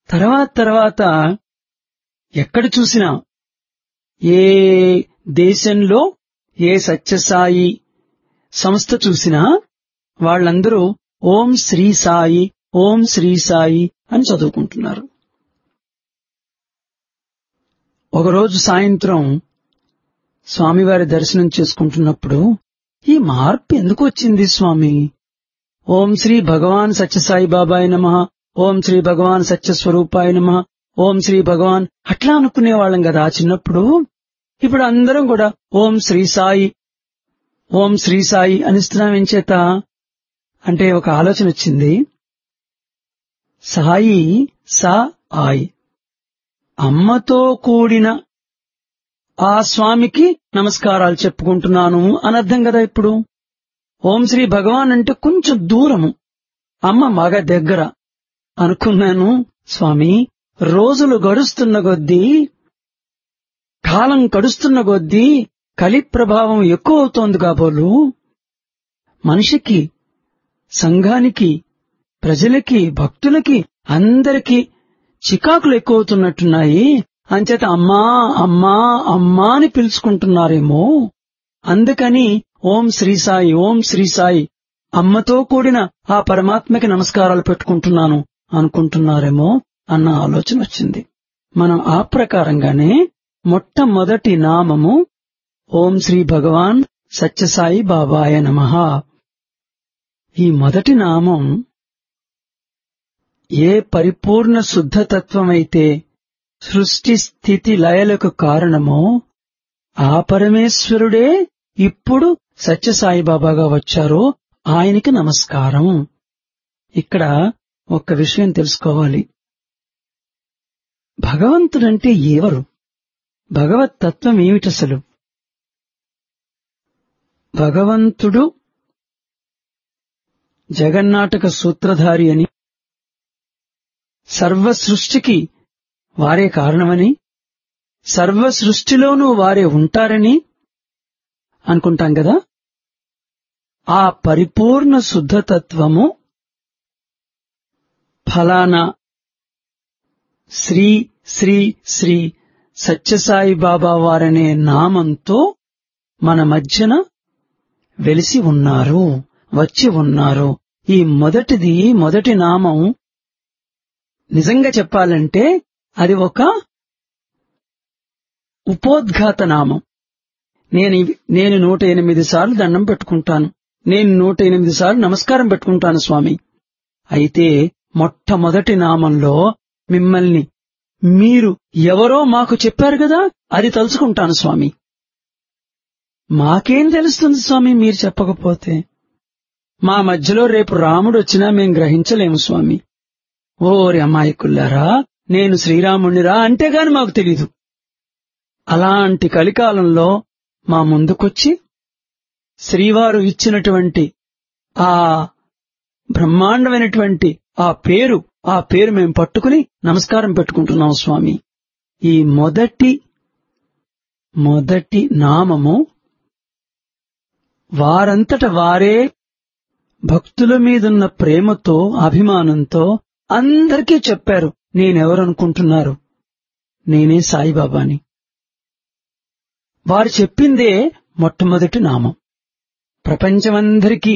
తర్వాత తర్వాత ఎక్కడ చూసినా ఏ దేశంలో ఏ సత్యసాయి సంస్థ చూసినా వాళ్ళందరూ ఓం శ్రీ సాయి ఓం శ్రీ సాయి అని చదువుకుంటున్నారు ఒకరోజు సాయంత్రం స్వామివారి దర్శనం చేసుకుంటున్నప్పుడు ఈ మార్పు ఎందుకు వచ్చింది స్వామి ఓం శ్రీ భగవాన్ సత్యసాయి బాబాయ్ నమ ఓం శ్రీ భగవాన్ సత్య స్వరూపాయ నమ ఓం శ్రీ భగవాన్ అట్లా అనుకునే వాళ్ళం కదా చిన్నప్పుడు ఇప్పుడు అందరం కూడా ఓం శ్రీ సాయి ఓం శ్రీ సాయి అనిస్తున్నాం ఏం చేత అంటే ఒక ఆలోచన వచ్చింది సాయి సా ఆయి అమ్మతో కూడిన ఆ స్వామికి నమస్కారాలు చెప్పుకుంటున్నాను అని అర్థం కదా ఇప్పుడు ఓం శ్రీ భగవాన్ అంటే కొంచెం దూరము అమ్మ మగ దగ్గర అనుకున్నాను స్వామి రోజులు గడుస్తున్న కొద్దీ కాలం గడుస్తున్న కొద్దీ కలి ప్రభావం ఎక్కువ అవుతోంది కాబోలు మనిషికి సంఘానికి ప్రజలకి భక్తులకి అందరికీ చికాకులు ఎక్కువవుతున్నట్టున్నాయి అంచేత అమ్మా అమ్మా అమ్మా అని పిలుచుకుంటున్నారేమో అందుకని ఓం శ్రీ సాయి ఓం శ్రీ సాయి అమ్మతో కూడిన ఆ పరమాత్మకి నమస్కారాలు పెట్టుకుంటున్నాను అనుకుంటున్నారేమో అన్న ఆలోచన వచ్చింది మనం ఆ ప్రకారంగానే మొట్టమొదటి నామము ఓం శ్రీ భగవాన్ సత్యసాయి బాబాయ నమ ఈ మొదటి నామం ఏ పరిపూర్ణ శుద్ధతత్వమైతే సృష్టి స్థితి లయలకు కారణమో ఆ పరమేశ్వరుడే ఇప్పుడు సత్యసాయిబాబాగా వచ్చారో ఆయనకి నమస్కారం ఇక్కడ ఒక్క విషయం తెలుసుకోవాలి భగవంతుడంటే ఎవరు భగవత్ తత్వం ఏమిటసలు భగవంతుడు జగన్నాటక సూత్రధారి అని సర్వ సృష్టికి వారే కారణమని సర్వ సృష్టిలోనూ వారే ఉంటారని అనుకుంటాం కదా ఆ పరిపూర్ణ శుద్ధతత్వము ఫలానా శ్రీ శ్రీ శ్రీ సత్యసాయి బాబా వారనే నామంతో మన మధ్యన వెలిసి ఉన్నారు వచ్చి ఉన్నారు ఈ మొదటిది మొదటి నామం నిజంగా చెప్పాలంటే అది ఒక ఉపోద్ఘాత నామం నేను ఇవి- నేను నూట ఎనిమిది సార్లు దండం పెట్టుకుంటాను నేను నూట ఎనిమిది సార్లు నమస్కారం పెట్టుకుంటాను స్వామి అయితే మొట్టమొదటి నామంలో మిమ్మల్ని మీరు ఎవరో మాకు చెప్పారు కదా అది తలుచుకుంటాను స్వామి మాకేం తెలుస్తుంది స్వామి మీరు చెప్పకపోతే మా మధ్యలో రేపు రాముడు వచ్చినా మేం గ్రహించలేము స్వామి ఓరి అమాయకుల్లారా నేను శ్రీరాముణ్ణిరా అంటే గాని మాకు తెలీదు అలాంటి కలికాలంలో మా ముందుకొచ్చి శ్రీవారు ఇచ్చినటువంటి ఆ బ్రహ్మాండమైనటువంటి ఆ పేరు ఆ పేరు మేము పట్టుకుని నమస్కారం పెట్టుకుంటున్నాం స్వామి ఈ మొదటి మొదటి నామము వారంతట వారే భక్తుల మీదున్న ప్రేమతో అభిమానంతో అందరికీ చెప్పారు నేనెవరనుకుంటున్నారు నేనే సాయిబాబాని వారు చెప్పిందే మొట్టమొదటి నామం ప్రపంచమందరికీ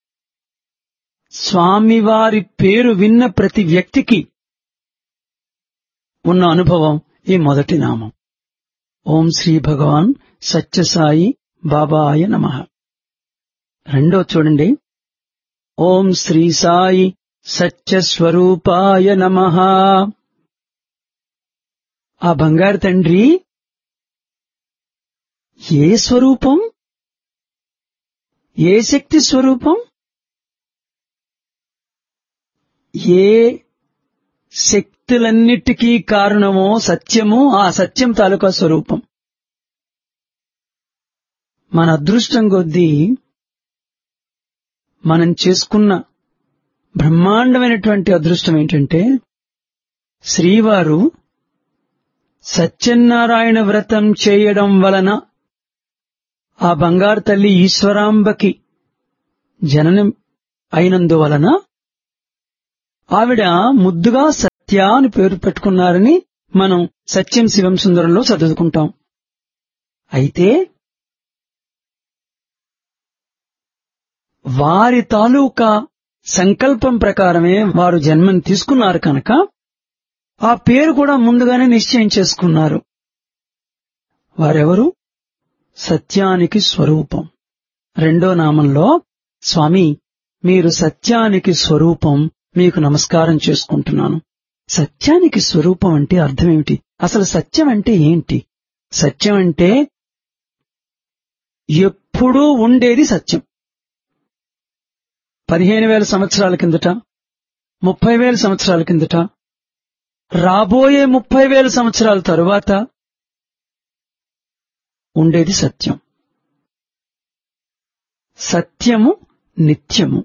స్వామివారి పేరు విన్న ప్రతి వ్యక్తికి ఉన్న అనుభవం ఈ మొదటి నామం ఓం శ్రీ భగవాన్ సత్యసాయి బాబాయ నమ రెండో చూడండి ఓం శ్రీ సాయి సత్యస్వరూపాయ నమ ఆ బంగారు తండ్రి ఏ స్వరూపం ఏ శక్తి స్వరూపం ఏ శక్తులన్నిటికీ కారణమో సత్యము ఆ సత్యం తాలూకా స్వరూపం మన అదృష్టం కొద్దీ మనం చేసుకున్న బ్రహ్మాండమైనటువంటి అదృష్టం ఏంటంటే శ్రీవారు సత్యనారాయణ వ్రతం చేయడం వలన ఆ బంగారు తల్లి ఈశ్వరాంబకి జననం అయినందువలన ఆవిడ ముద్దుగా సత్య అని పేరు పెట్టుకున్నారని మనం సత్యం శివం సుందరంలో చదువుకుంటాం అయితే వారి తాలూకా సంకల్పం ప్రకారమే వారు జన్మని తీసుకున్నారు కనుక ఆ పేరు కూడా ముందుగానే నిశ్చయం చేసుకున్నారు వారెవరు సత్యానికి స్వరూపం రెండో నామంలో స్వామి మీరు సత్యానికి స్వరూపం మీకు నమస్కారం చేసుకుంటున్నాను సత్యానికి స్వరూపం అంటే అర్థం ఏమిటి అసలు సత్యం అంటే ఏంటి సత్యం అంటే ఎప్పుడూ ఉండేది సత్యం పదిహేను వేల సంవత్సరాల కిందట ముప్పై వేల సంవత్సరాల కిందట రాబోయే ముప్పై వేల సంవత్సరాల తరువాత ఉండేది సత్యం సత్యము నిత్యము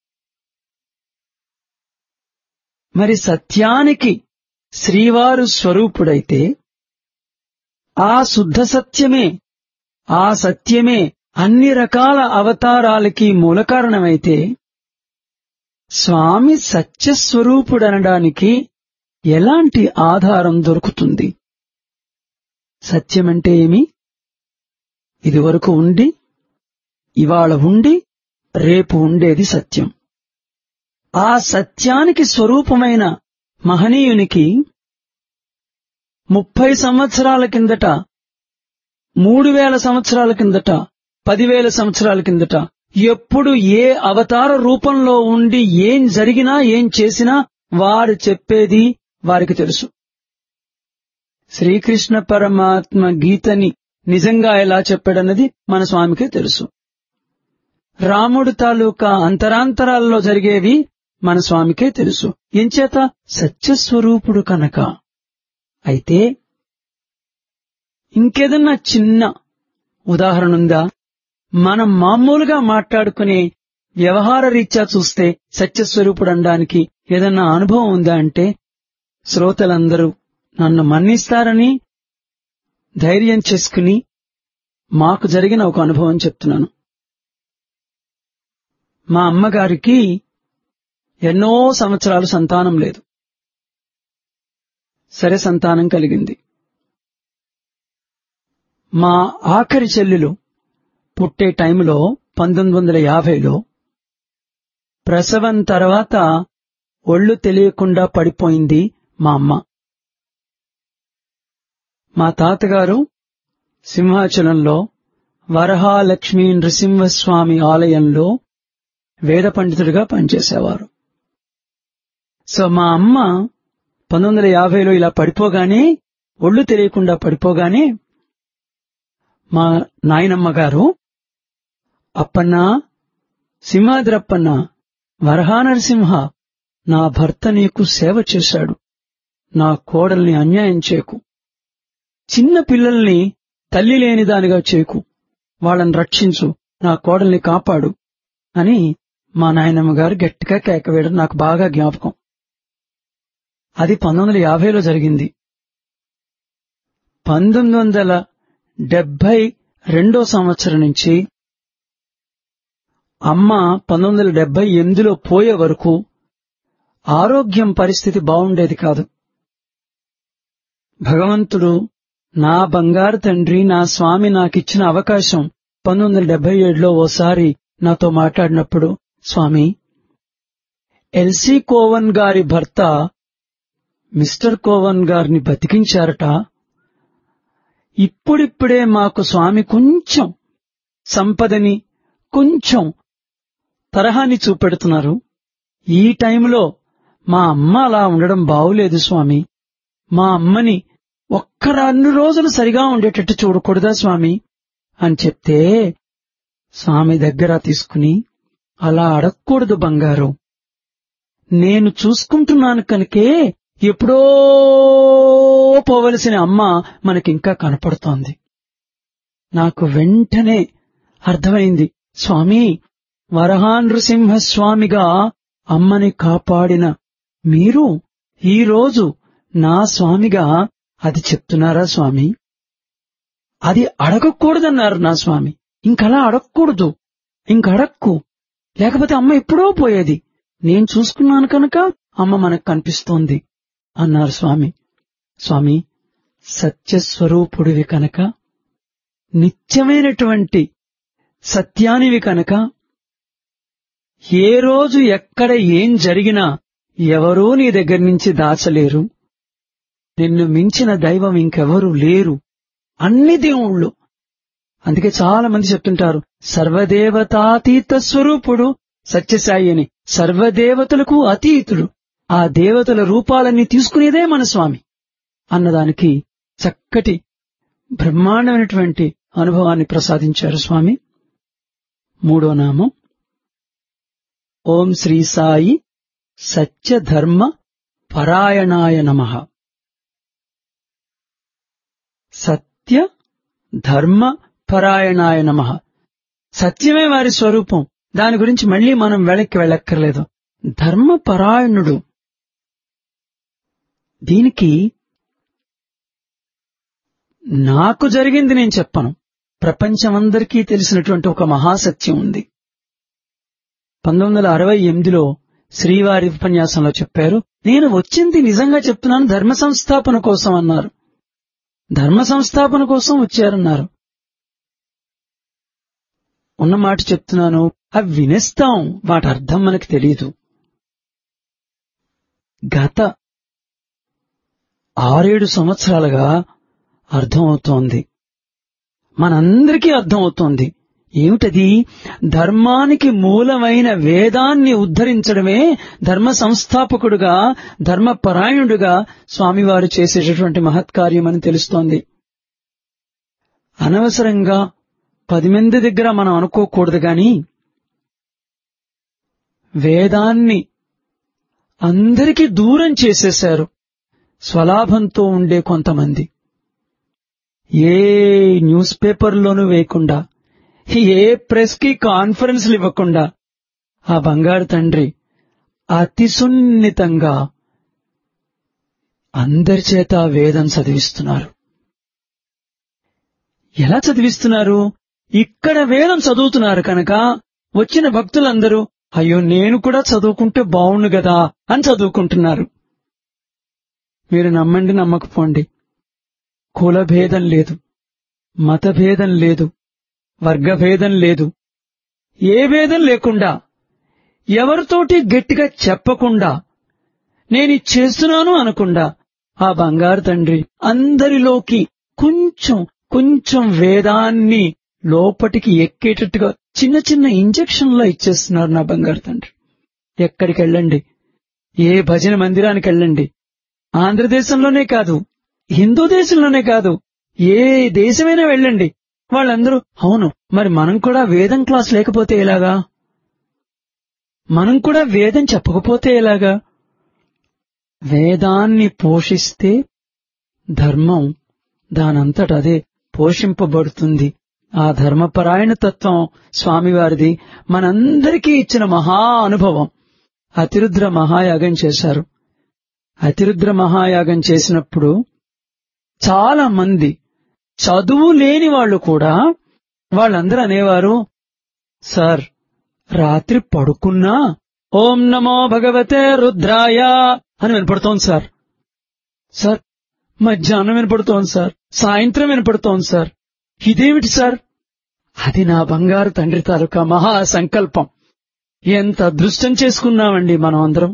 మరి సత్యానికి శ్రీవారు స్వరూపుడైతే ఆ శుద్ధ సత్యమే ఆ సత్యమే అన్ని రకాల అవతారాలకి మూల కారణమైతే స్వామి సత్యస్వరూపుడనడానికి ఎలాంటి ఆధారం దొరుకుతుంది సత్యమంటే ఏమి ఇదివరకు ఉండి ఇవాళ ఉండి రేపు ఉండేది సత్యం ఆ సత్యానికి స్వరూపమైన మహనీయునికి ముప్పై సంవత్సరాల కిందట మూడు వేల సంవత్సరాల కిందట పదివేల సంవత్సరాల కిందట ఎప్పుడు ఏ అవతార రూపంలో ఉండి ఏం జరిగినా ఏం చేసినా వారు చెప్పేది వారికి తెలుసు శ్రీకృష్ణ పరమాత్మ గీతని నిజంగా ఎలా చెప్పాడన్నది మన స్వామికే తెలుసు రాముడు తాలూకా అంతరాంతరాల్లో జరిగేవి మన స్వామికే తెలుసు ఎంచేత సత్యస్వరూపుడు కనుక అయితే ఇంకేదన్నా చిన్న ఉదాహరణ ఉందా మనం మామూలుగా మాట్లాడుకునే వ్యవహార రీత్యా చూస్తే సత్యస్వరూపుడు అనడానికి ఏదన్నా అనుభవం ఉందా అంటే శ్రోతలందరూ నన్ను మన్నిస్తారని ధైర్యం చేసుకుని మాకు జరిగిన ఒక అనుభవం చెప్తున్నాను మా అమ్మగారికి ఎన్నో సంవత్సరాలు సంతానం లేదు సరే సంతానం కలిగింది మా ఆఖరి చెల్లెలు పుట్టే టైంలో పంతొమ్మిది వందల యాభైలో ప్రసవం తర్వాత ఒళ్ళు తెలియకుండా పడిపోయింది మా అమ్మ మా తాతగారు సింహాచలంలో వరహాలక్ష్మీ నృసింహస్వామి ఆలయంలో వేద పండితుడిగా పనిచేసేవారు సో మా అమ్మ పంతొమ్మిది వందల యాభైలో ఇలా పడిపోగానే ఒళ్ళు తెలియకుండా పడిపోగానే మా నాయనమ్మ గారు అప్పన్న సింహాద్రప్పన్న వరహానరసింహ నా భర్త నీకు సేవ చేశాడు నా కోడల్ని అన్యాయం చేకు చిన్న పిల్లల్ని తల్లి లేనిదానిగా చేకు వాళ్ళని రక్షించు నా కోడల్ని కాపాడు అని మా నాయనమ్మ గారు గట్టిగా కేకవేయడం నాకు బాగా జ్ఞాపకం అది పంతొమ్మిది వందల యాభైలో జరిగింది పంతొమ్మిది వందల డెబ్బై రెండో సంవత్సరం నుంచి అమ్మ పంతొమ్మిది వందల డెబ్బై ఎనిమిదిలో పోయే వరకు ఆరోగ్యం పరిస్థితి బాగుండేది కాదు భగవంతుడు నా బంగారు తండ్రి నా స్వామి నాకిచ్చిన అవకాశం పంతొమ్మిది వందల డెబ్బై ఏడులో ఓసారి నాతో మాట్లాడినప్పుడు స్వామి ఎల్సీ కోవన్ గారి భర్త మిస్టర్ కోవన్ గారిని బతికించారట ఇప్పుడిప్పుడే మాకు స్వామి కొంచెం సంపదని కొంచెం తరహాని చూపెడుతున్నారు ఈ టైంలో మా అమ్మ అలా ఉండడం బావులేదు స్వామి మా అమ్మని ఒక్క రెండు రోజులు సరిగా ఉండేటట్టు చూడకూడదా స్వామి అని చెప్తే స్వామి దగ్గర తీసుకుని అలా అడగకూడదు బంగారు నేను చూసుకుంటున్నాను కనుకే ఎప్పుడో పోవలసిన అమ్మ మనకింకా కనపడుతోంది నాకు వెంటనే అర్థమైంది స్వామి వరహానృసింహ స్వామిగా అమ్మని కాపాడిన మీరు ఈరోజు నా స్వామిగా అది చెప్తున్నారా స్వామి అది అడగకూడదన్నారు నా స్వామి ఇంకలా అడగకూడదు ఇంక అడక్కు లేకపోతే అమ్మ ఎప్పుడో పోయేది నేను చూసుకున్నాను కనుక అమ్మ మనకు కనిపిస్తోంది అన్నారు స్వామి స్వామి సత్యస్వరూపుడివి కనుక నిత్యమైనటువంటి సత్యానివి కనుక ఏ రోజు ఎక్కడ ఏం జరిగినా ఎవరూ నీ దగ్గర నుంచి దాచలేరు నిన్ను మించిన దైవం ఇంకెవరూ లేరు అన్ని దేవుళ్ళు అందుకే చాలా మంది చెప్తుంటారు సర్వదేవతాతీత స్వరూపుడు సత్యసాయి అని సర్వదేవతలకు అతీతుడు ఆ దేవతల రూపాలన్నీ తీసుకునేదే మన స్వామి అన్నదానికి చక్కటి బ్రహ్మాండమైనటువంటి అనుభవాన్ని ప్రసాదించారు స్వామి మూడో నామం ఓం శ్రీ సాయి సత్యధర్మ పరాయణాయ నమ సత్య ధర్మ పరాయణాయ నమ సత్యమే వారి స్వరూపం దాని గురించి మళ్ళీ మనం వెనక్కి వెళ్ళక్కర్లేదు ధర్మపరాయణుడు దీనికి నాకు జరిగింది నేను చెప్పను ప్రపంచమందరికీ తెలిసినటువంటి ఒక మహాసత్యం ఉంది పంతొమ్మిది వందల అరవై ఎనిమిదిలో శ్రీవారి ఉపన్యాసంలో చెప్పారు నేను వచ్చింది నిజంగా చెప్తున్నాను ధర్మ సంస్థాపన కోసం అన్నారు ధర్మ సంస్థాపన కోసం వచ్చారన్నారు ఉన్న మాట చెప్తున్నాను అవి వినేస్తాం వాటి అర్థం మనకు తెలియదు గత ఆరేడు సంవత్సరాలుగా అర్థమవుతోంది మనందరికీ అర్థమవుతోంది ఏమిటది ధర్మానికి మూలమైన వేదాన్ని ఉద్ధరించడమే ధర్మ సంస్థాపకుడుగా ధర్మపరాయణుడుగా స్వామివారు చేసేటటువంటి మహత్కార్యం అని తెలుస్తోంది అనవసరంగా పది మంది దగ్గర మనం అనుకోకూడదు గాని వేదాన్ని అందరికీ దూరం చేసేశారు స్వలాభంతో ఉండే కొంతమంది ఏ న్యూస్ పేపర్లోనూ వేయకుండా ఏ ప్రెస్ కి కాన్ఫరెన్స్లు ఇవ్వకుండా ఆ బంగారు తండ్రి అతి సున్నితంగా అందరి చేత వేదం చదివిస్తున్నారు ఎలా చదివిస్తున్నారు ఇక్కడ వేదం చదువుతున్నారు కనుక వచ్చిన భక్తులందరూ అయ్యో నేను కూడా చదువుకుంటే బావుండు గదా అని చదువుకుంటున్నారు మీరు నమ్మండి నమ్మకపోండి కుల భేదం లేదు మత భేదం లేదు వర్గభేదం లేదు ఏ భేదం లేకుండా ఎవరితోటి గట్టిగా చెప్పకుండా నేను ఇది చేస్తున్నాను అనకుండా ఆ బంగారు తండ్రి అందరిలోకి కొంచెం కొంచెం వేదాన్ని లోపటికి ఎక్కేటట్టుగా చిన్న చిన్న ఇంజక్షన్లో ఇచ్చేస్తున్నారు నా బంగారు తండ్రి ఎక్కడికి వెళ్ళండి ఏ భజన మందిరానికి వెళ్ళండి ఆంధ్రదేశంలోనే కాదు హిందూ దేశంలోనే కాదు ఏ దేశమైనా వెళ్ళండి వాళ్ళందరూ అవును మరి మనం కూడా వేదం క్లాస్ లేకపోతే ఎలాగా మనం కూడా వేదం చెప్పకపోతే ఎలాగా వేదాన్ని పోషిస్తే ధర్మం దానంతట అదే పోషింపబడుతుంది ఆ ధర్మపరాయణ తత్వం స్వామివారిది మనందరికీ ఇచ్చిన మహా అనుభవం అతిరుద్ర మహాయాగం చేశారు అతిరుద్ర మహాయాగం చేసినప్పుడు చాలా మంది చదువు లేని వాళ్ళు కూడా వాళ్ళందరూ అనేవారు సార్ రాత్రి పడుకున్నా ఓం నమో భగవతే రుద్రాయ అని వినపడుతోంది సార్ సార్ మధ్యాహ్నం వినపడుతోంది సార్ సాయంత్రం వినపడుతోంది సార్ ఇదేమిటి సార్ అది నా బంగారు తండ్రి తాలూకా మహా సంకల్పం ఎంత అదృష్టం చేసుకున్నామండి మనం అందరం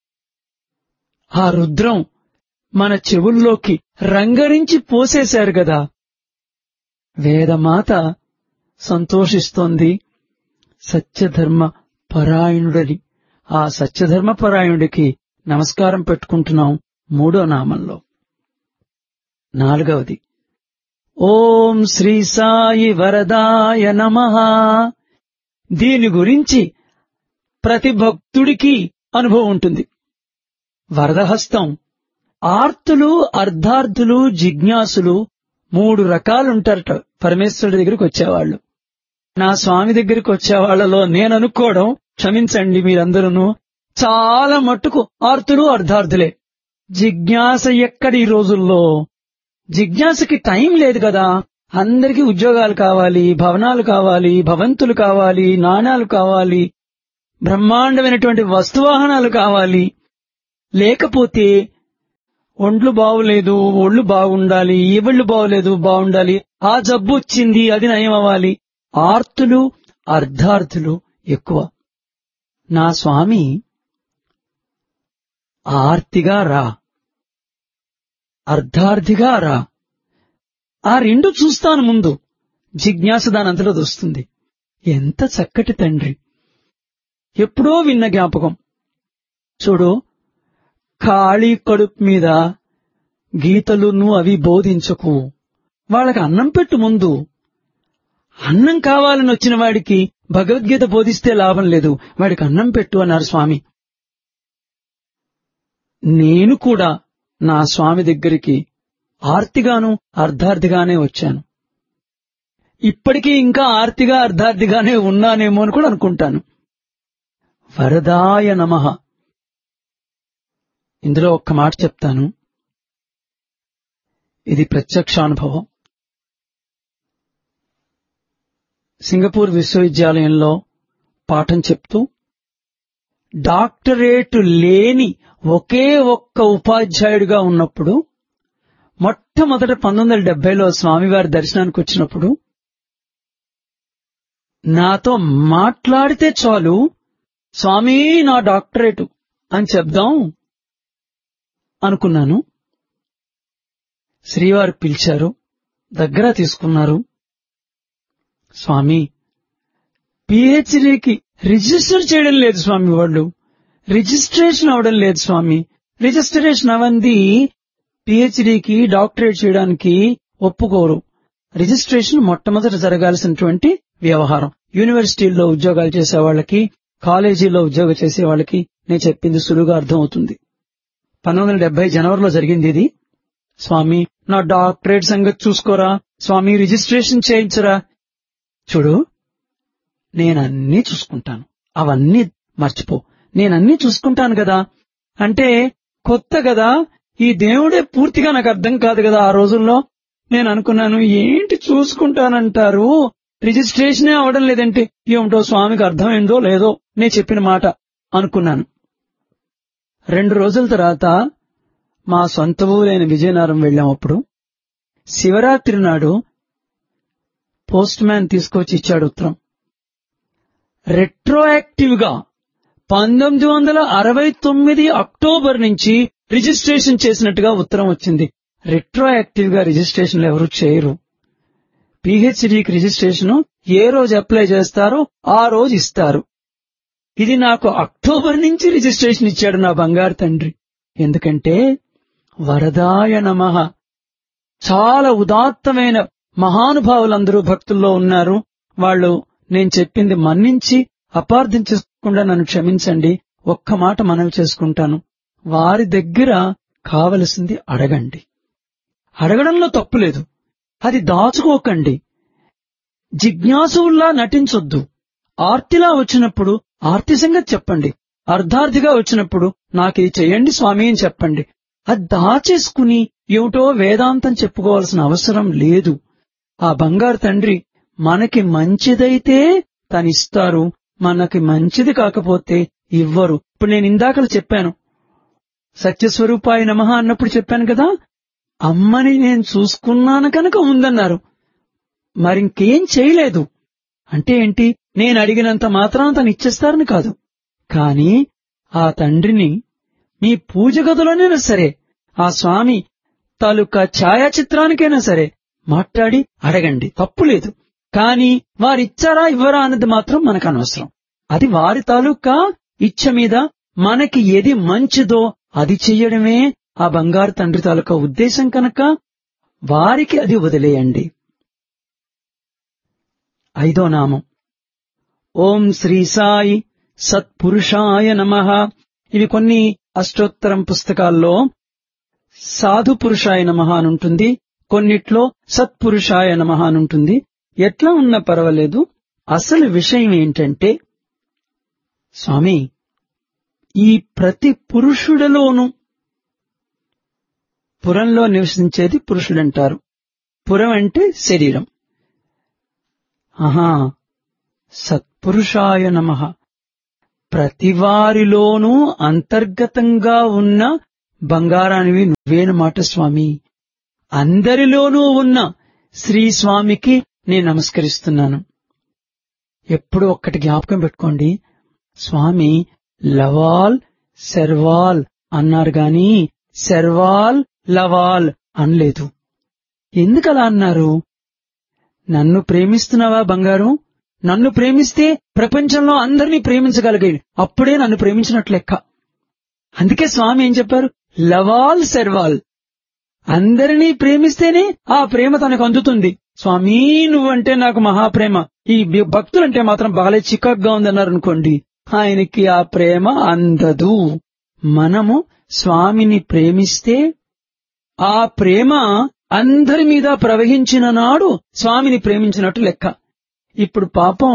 ఆ రుద్రం మన చెవుల్లోకి రంగరించి పోసేశారు గదా వేదమాత సంతోషిస్తోంది సత్యధర్మ పరాయణుడని ఆ సత్యధర్మ పరాయణుడికి నమస్కారం పెట్టుకుంటున్నాం మూడో నామంలో నాలుగవది ఓం శ్రీ సాయి వరదాయ నమ దీని గురించి ప్రతి భక్తుడికి అనుభవం ఉంటుంది వరదహస్తం ఆర్తులు అర్ధార్థులు జిజ్ఞాసులు మూడు రకాలుంటారట పరమేశ్వరుడి దగ్గరికి వచ్చేవాళ్ళు నా స్వామి దగ్గరికి వచ్చేవాళ్లలో నేను అనుకోవడం క్షమించండి మీరందరూ చాలా మట్టుకు ఆర్తులు అర్ధార్థులే జిజ్ఞాస ఎక్కడి ఈ రోజుల్లో జిజ్ఞాసకి టైం లేదు కదా అందరికీ ఉద్యోగాలు కావాలి భవనాలు కావాలి భవంతులు కావాలి నాణాలు కావాలి బ్రహ్మాండమైనటువంటి వస్తువాహనాలు కావాలి లేకపోతే ఒంట్లు బాగులేదు ఒళ్ళు బాగుండాలి ఈ ఒళ్ళు బాగులేదు బాగుండాలి ఆ జబ్బు వచ్చింది అది నయం అవ్వాలి ఆర్తులు అర్ధార్థులు ఎక్కువ నా స్వామి ఆర్తిగా రా అర్ధార్థిగా రా ఆ రెండు చూస్తాను ముందు జిజ్ఞాస దానంతలో వస్తుంది ఎంత చక్కటి తండ్రి ఎప్పుడో విన్న జ్ఞాపకం చూడు ఖాళీ కడుపు మీద గీతలును అవి బోధించకు వాళ్ళకి అన్నం పెట్టు ముందు అన్నం కావాలని వచ్చిన వాడికి భగవద్గీత బోధిస్తే లాభం లేదు వాడికి అన్నం పెట్టు అన్నారు స్వామి నేను కూడా నా స్వామి దగ్గరికి ఆర్తిగాను అర్ధార్థిగానే వచ్చాను ఇప్పటికీ ఇంకా ఆర్తిగా అర్ధార్థిగానే ఉన్నానేమో అని కూడా అనుకుంటాను వరదాయ నమ ఇందులో ఒక్క మాట చెప్తాను ఇది ప్రత్యక్షానుభవం సింగపూర్ విశ్వవిద్యాలయంలో పాఠం చెప్తూ డాక్టరేట్ లేని ఒకే ఒక్క ఉపాధ్యాయుడిగా ఉన్నప్పుడు మొట్టమొదట పంతొమ్మిది వందల డెబ్బైలో స్వామివారి దర్శనానికి వచ్చినప్పుడు నాతో మాట్లాడితే చాలు స్వామి నా డాక్టరేటు అని చెప్దాం అనుకున్నాను శ్రీవారు పిలిచారు దగ్గర తీసుకున్నారు స్వామి పిహెచ్డికి రిజిస్టర్ చేయడం లేదు స్వామి వాళ్ళు రిజిస్ట్రేషన్ అవడం లేదు స్వామి రిజిస్ట్రేషన్ అవంది పిహెచ్డికి డాక్టరేట్ చేయడానికి ఒప్పుకోరు రిజిస్ట్రేషన్ మొట్టమొదట జరగాల్సినటువంటి వ్యవహారం యూనివర్సిటీల్లో ఉద్యోగాలు చేసే వాళ్ళకి కాలేజీలో ఉద్యోగం చేసే వాళ్ళకి నేను చెప్పింది సులువుగా అర్థమవుతుంది పంతొమ్మిది వందల డెబ్బై జనవరిలో జరిగింది ఇది స్వామి నా డాక్టరేట్ సంగతి చూసుకోరా స్వామి రిజిస్ట్రేషన్ చేయించరా చూడు నేనన్నీ చూసుకుంటాను అవన్నీ మర్చిపో నేనన్నీ చూసుకుంటాను కదా అంటే కొత్త కదా ఈ దేవుడే పూర్తిగా నాకు అర్థం కాదు కదా ఆ రోజుల్లో నేను అనుకున్నాను ఏంటి చూసుకుంటానంటారు రిజిస్ట్రేషనే అవడం లేదంటే ఏమిటో స్వామికి అర్థమైందో లేదో నేను చెప్పిన మాట అనుకున్నాను రెండు రోజుల తర్వాత మా సొంత ఊరైన విజయనగరం వెళ్ళాం అప్పుడు శివరాత్రి నాడు పోస్ట్ మ్యాన్ తీసుకొచ్చి ఇచ్చాడు ఉత్తరం రెట్రోయాక్టివ్ గా పంతొమ్మిది వందల అరవై తొమ్మిది అక్టోబర్ నుంచి రిజిస్ట్రేషన్ చేసినట్టుగా ఉత్తరం వచ్చింది రెట్రోయాక్టివ్ గా రిజిస్ట్రేషన్ ఎవరు చేయరు పిహెచ్డికి రిజిస్ట్రేషన్ ఏ రోజు అప్లై చేస్తారో ఆ రోజు ఇస్తారు ఇది నాకు అక్టోబర్ నుంచి రిజిస్ట్రేషన్ ఇచ్చాడు నా బంగారు తండ్రి ఎందుకంటే వరదాయ నమః చాలా ఉదాత్తమైన మహానుభావులందరూ భక్తుల్లో ఉన్నారు వాళ్ళు నేను చెప్పింది మన్నించి అపార్థించకుండా నన్ను క్షమించండి ఒక్క మాట మనవి చేసుకుంటాను వారి దగ్గర కావలసింది అడగండి అడగడంలో తప్పులేదు అది దాచుకోకండి జిజ్ఞాసుల్లా నటించొద్దు ఆర్తిలా వచ్చినప్పుడు ఆర్తి సంగతి చెప్పండి అర్ధార్థిగా వచ్చినప్పుడు నాకు ఇది చెయ్యండి స్వామి అని చెప్పండి అది దాచేసుకుని ఏమిటో వేదాంతం చెప్పుకోవాల్సిన అవసరం లేదు ఆ బంగారు తండ్రి మనకి మంచిదైతే తనిస్తారు మనకి మంచిది కాకపోతే ఇవ్వరు ఇప్పుడు నేను ఇందాకలు చెప్పాను సత్యస్వరూపాయ నమః అన్నప్పుడు చెప్పాను కదా అమ్మని నేను చూసుకున్నాను కనుక ఉందన్నారు మరింకేం చేయలేదు అంటే ఏంటి నేను అడిగినంత మాత్రాన తను ఇచ్చేస్తారని కాదు కాని ఆ తండ్రిని మీ పూజ గదిలోనైనా సరే ఆ స్వామి తాలూకా ఛాయాచిత్రానికైనా సరే మాట్లాడి అడగండి తప్పు లేదు కాని వారిచ్చారా ఇవ్వరా అన్నది మాత్రం మనకు అనవసరం అది వారి తాలూకా ఇచ్చ మీద మనకి ఏది మంచిదో అది చెయ్యడమే ఆ బంగారు తండ్రి తాలూకా ఉద్దేశం కనుక వారికి అది వదిలేయండి ఐదో నామం ఓం శ్రీ సాయి సత్పురుషాయ నమ ఇవి కొన్ని అష్టోత్తరం పుస్తకాల్లో సాధు పురుషాయ నమ అని ఉంటుంది కొన్నిట్లో సత్పురుషాయ నమ అని ఉంటుంది ఎట్లా ఉన్నా పర్వాలేదు అసలు విషయం ఏంటంటే స్వామి ఈ ప్రతి పురుషుడిలోనూ పురంలో నివసించేది పురుషుడంటారు పురం అంటే శరీరం ఆహా సత్పురుషాయ నమ ప్రతివారిలోనూ అంతర్గతంగా ఉన్న బంగారానివి నువ్వేనమాట స్వామి అందరిలోనూ ఉన్న శ్రీ స్వామికి నేను నమస్కరిస్తున్నాను ఎప్పుడు ఒక్కటి జ్ఞాపకం పెట్టుకోండి స్వామి లవాల్ శర్వాల్ అన్నారు గాని శర్వాల్ లవాల్ అనలేదు ఎందుకలా అన్నారు నన్ను ప్రేమిస్తున్నావా బంగారం నన్ను ప్రేమిస్తే ప్రపంచంలో అందరినీ ప్రేమించగలిగాడు అప్పుడే నన్ను ప్రేమించినట్లు లెక్క అందుకే స్వామి ఏం చెప్పారు లవాల్ శర్వాల్ అందరినీ ప్రేమిస్తేనే ఆ ప్రేమ తనకు అందుతుంది స్వామి నువ్వంటే నాకు మహాప్రేమ ఈ భక్తులంటే మాత్రం బాగా చికాగ్గా ఉందన్నారు అనుకోండి ఆయనకి ఆ ప్రేమ అందదు మనము స్వామిని ప్రేమిస్తే ఆ ప్రేమ అందరి మీద ప్రవహించిన నాడు స్వామిని ప్రేమించినట్టు లెక్క ఇప్పుడు పాపం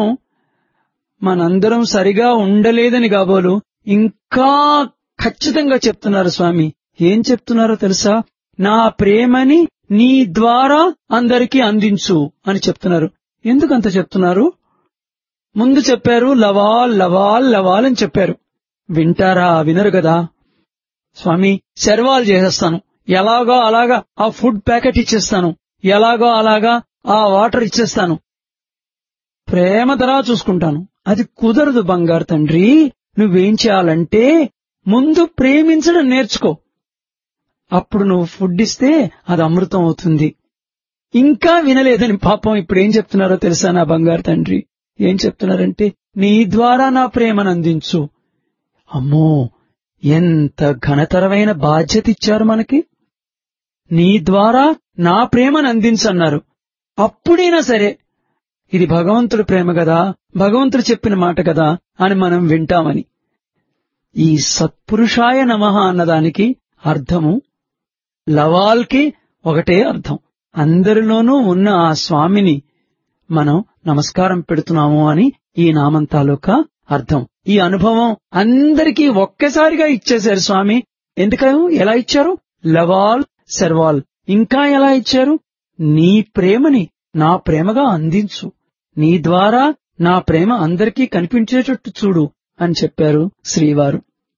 మనందరం సరిగా ఉండలేదని కాబోలు ఇంకా ఖచ్చితంగా చెప్తున్నారు స్వామి ఏం చెప్తున్నారో తెలుసా నా ప్రేమని నీ ద్వారా అందరికీ అందించు అని చెప్తున్నారు ఎందుకంత చెప్తున్నారు ముందు చెప్పారు లవాల్ లవాల్ లవాల్ అని చెప్పారు వింటారా వినరు కదా స్వామి శర్వాలు చేసేస్తాను ఎలాగో అలాగా ఆ ఫుడ్ ప్యాకెట్ ఇచ్చేస్తాను ఎలాగో అలాగా ఆ వాటర్ ఇచ్చేస్తాను ప్రేమ తర్వాత చూసుకుంటాను అది కుదరదు బంగారు తండ్రి నువ్వేం చేయాలంటే ముందు ప్రేమించడం నేర్చుకో అప్పుడు నువ్వు ఫుడ్ ఇస్తే అది అమృతం అవుతుంది ఇంకా వినలేదని పాపం ఇప్పుడు ఏం చెప్తున్నారో తెలుసా నా బంగారు తండ్రి ఏం చెప్తున్నారంటే నీ ద్వారా నా ప్రేమను అందించు అమ్మో ఎంత ఘనతరమైన బాధ్యత ఇచ్చారు మనకి నీ ద్వారా నా ప్రేమను అందించన్నారు అప్పుడైనా సరే ఇది భగవంతుడి ప్రేమ కదా భగవంతుడు చెప్పిన మాట కదా అని మనం వింటామని ఈ సత్పురుషాయ నమః అన్నదానికి అర్థము లవాల్కి ఒకటే అర్థం అందరిలోనూ ఉన్న ఆ స్వామిని మనం నమస్కారం పెడుతున్నాము అని ఈ నామం తాలూకా అర్థం ఈ అనుభవం అందరికీ ఒక్కసారిగా ఇచ్చేశారు స్వామి ఎందుకను ఎలా ఇచ్చారు లవాల్ శర్వాల్ ఇంకా ఎలా ఇచ్చారు నీ ప్రేమని నా ప్రేమగా అందించు నీ ద్వారా నా ప్రేమ అందరికీ కనిపించేటట్టు చూడు అని చెప్పారు శ్రీవారు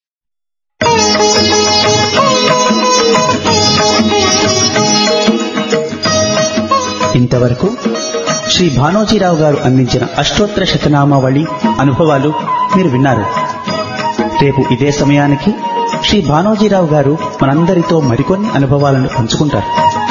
ఇంతవరకు శ్రీ భానోజీరావు గారు అందించిన అష్టోత్తర శతనామావళి అనుభవాలు మీరు విన్నారు రేపు ఇదే సమయానికి శ్రీ భానోజీరావు గారు మనందరితో మరికొన్ని అనుభవాలను పంచుకుంటారు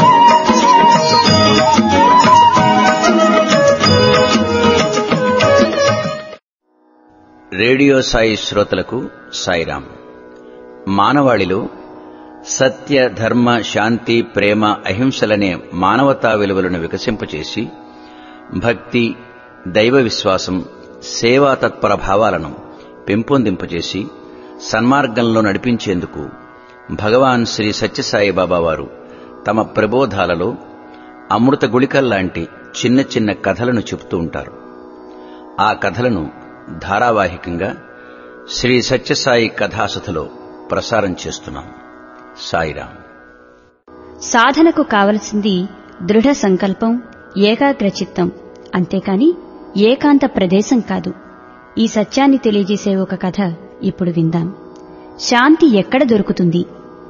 రేడియో సాయి శ్రోతలకు సాయిరాం మానవాళిలో సత్య ధర్మ శాంతి ప్రేమ అహింసలనే మానవతా విలువలను వికసింపచేసి భక్తి దైవ విశ్వాసం సేవా తత్పర భావాలను పెంపొందింపచేసి సన్మార్గంలో నడిపించేందుకు భగవాన్ శ్రీ సత్యసాయి బాబా వారు తమ ప్రబోధాలలో అమృత గుళికల్లాంటి చిన్న చిన్న కథలను చెబుతూ ఉంటారు ఆ కథలను ధారావాహికంగా శ్రీ సత్యసాయి కథాసథలో ప్రసారం చేస్తున్నాం సాయిరాం సాధనకు కావలసింది దృఢ సంకల్పం ఏకాగ్రచిత్తం అంతేకాని ఏకాంత ప్రదేశం కాదు ఈ సత్యాన్ని తెలియజేసే ఒక కథ ఇప్పుడు విందాం శాంతి ఎక్కడ దొరుకుతుంది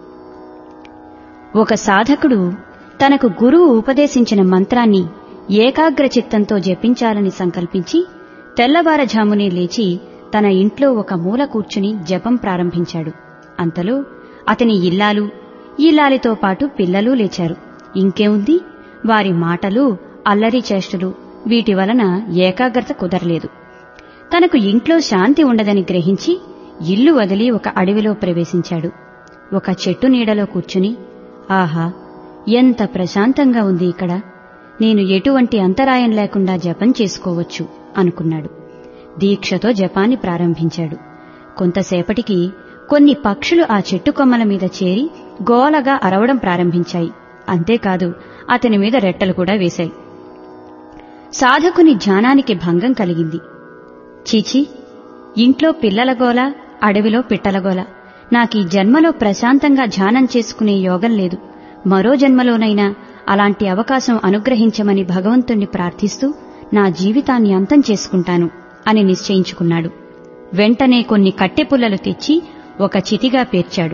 ఒక సాధకుడు తనకు గురువు ఉపదేశించిన మంత్రాన్ని ఏకాగ్రచిత్తంతో జపించాలని సంకల్పించి తెల్లవారజామునే లేచి తన ఇంట్లో ఒక మూల కూర్చుని జపం ప్రారంభించాడు అంతలో అతని ఇల్లాలు ఇల్లాలితో పాటు పిల్లలు లేచారు ఇంకేముంది వారి మాటలు అల్లరి చేష్టలు వీటి వలన ఏకాగ్రత కుదరలేదు తనకు ఇంట్లో శాంతి ఉండదని గ్రహించి ఇల్లు వదిలి ఒక అడవిలో ప్రవేశించాడు ఒక చెట్టు నీడలో కూర్చుని ఆహా ఎంత ప్రశాంతంగా ఉంది ఇక్కడ నేను ఎటువంటి అంతరాయం లేకుండా జపం చేసుకోవచ్చు అనుకున్నాడు దీక్షతో జపాన్ని ప్రారంభించాడు కొంతసేపటికి కొన్ని పక్షులు ఆ చెట్టు కొమ్మల మీద చేరి గోలగా అరవడం ప్రారంభించాయి అంతేకాదు అతని మీద రెట్టలు కూడా వేశాయి సాధకుని ధ్యానానికి భంగం కలిగింది చీచి ఇంట్లో పిల్లల గోల అడవిలో పిట్టల గోల నాకీ జన్మలో ప్రశాంతంగా ధ్యానం చేసుకునే యోగం లేదు మరో జన్మలోనైనా అలాంటి అవకాశం అనుగ్రహించమని భగవంతుణ్ణి ప్రార్థిస్తూ నా జీవితాన్ని అంతం చేసుకుంటాను అని నిశ్చయించుకున్నాడు వెంటనే కొన్ని కట్టెపుల్లలు తెచ్చి ఒక చితిగా పేర్చాడు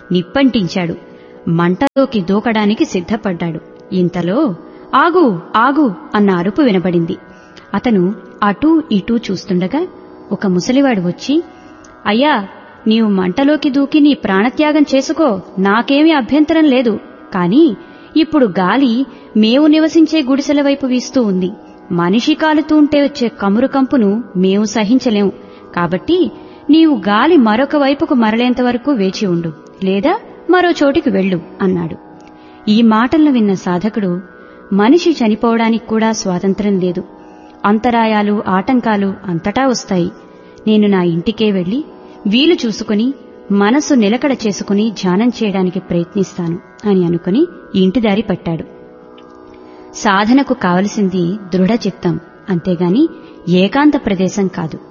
నిప్పంటించాడు మంటలోకి దూకడానికి సిద్ధపడ్డాడు ఇంతలో ఆగు ఆగు అన్న అరుపు వినబడింది అతను అటూ ఇటూ చూస్తుండగా ఒక ముసలివాడు వచ్చి అయ్యా నీవు మంటలోకి దూకి నీ ప్రాణత్యాగం చేసుకో నాకేమీ అభ్యంతరం లేదు కాని ఇప్పుడు గాలి మేము నివసించే గుడిసెల వైపు వీస్తూ ఉంది మనిషి కాలుతూ ఉంటే వచ్చే కమురు కంపును మేము సహించలేం కాబట్టి నీవు గాలి మరొక వైపుకు మరలేంత వరకు వేచి ఉండు లేదా మరో చోటికి వెళ్ళు అన్నాడు ఈ మాటలను విన్న సాధకుడు మనిషి చనిపోవడానికి కూడా స్వాతంత్రం లేదు అంతరాయాలు ఆటంకాలు అంతటా వస్తాయి నేను నా ఇంటికే వెళ్లి వీలు చూసుకుని మనసు నిలకడ చేసుకుని ధ్యానం చేయడానికి ప్రయత్నిస్తాను అని అనుకుని ఇంటిదారి పట్టాడు సాధనకు కావలసింది దృఢచిత్తం అంతేగాని ఏకాంత ప్రదేశం కాదు